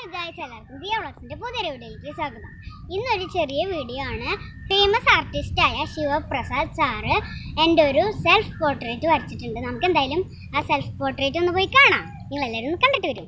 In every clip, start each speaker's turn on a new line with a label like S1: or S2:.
S1: hello guys എല്ലാവർക്കും ദിയ വ്ളോഗ്സിന്റെ പുതിയൊരു വീഡിയോയിലേക്ക് സ്വാഗതം ഇന്നൊരു ചെറിയ വീഡിയോ ആണ് ഫേമസ് ആർട്ടിസ്റ്റായ ശിവപ്രസാദ് സാറ് എൻ്റെ ഒരു സെൽഫ് പോർട്രേറ്റ് വരച്ചിട്ടുണ്ട് നമുക്ക് എന്തായാലും ആ സെൽഫ് പോർട്രേറ്റ് ഒന്ന് പോയി കാണാം നിങ്ങൾ എല്ലാവരും ഒന്ന് കണ്ടിട്ട് വരും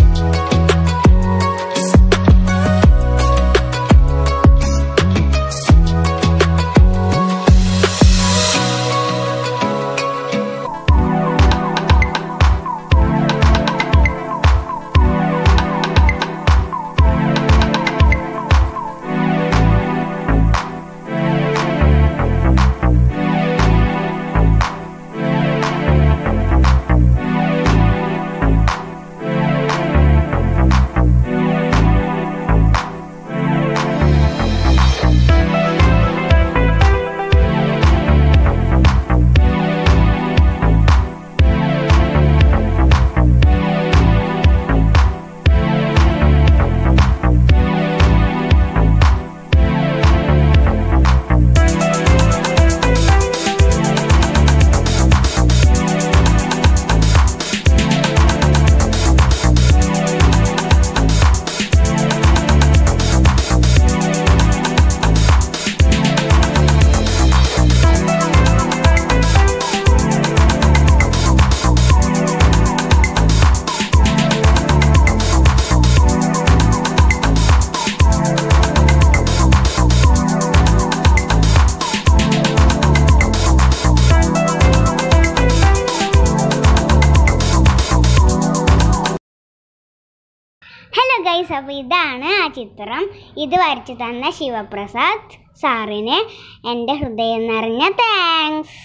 S1: ഹലോ ഗൈസ് അപ്പോൾ ഇതാണ് ആ ചിത്രം ഇത് വരച്ചു തന്ന ശിവപ്രസാദ് സാറിന് എൻ്റെ ഹൃദയം നിറഞ്ഞ താങ്ക്സ്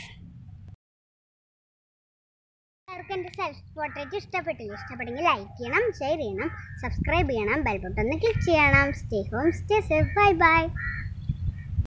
S1: എല്ലാവർക്കും എൻ്റെ സെൽഫ് പോർട്രേറ്റ് ഇഷ്ടപ്പെട്ടില്ല ഇഷ്ടപ്പെട്ടെങ്കിൽ ലൈക്ക് ചെയ്യണം ഷെയർ ചെയ്യണം സബ്സ്ക്രൈബ് ചെയ്യണം ബെൽ ബട്ടൺ ഒന്ന് ക്ലിക്ക് ചെയ്യണം stay home stay safe bye by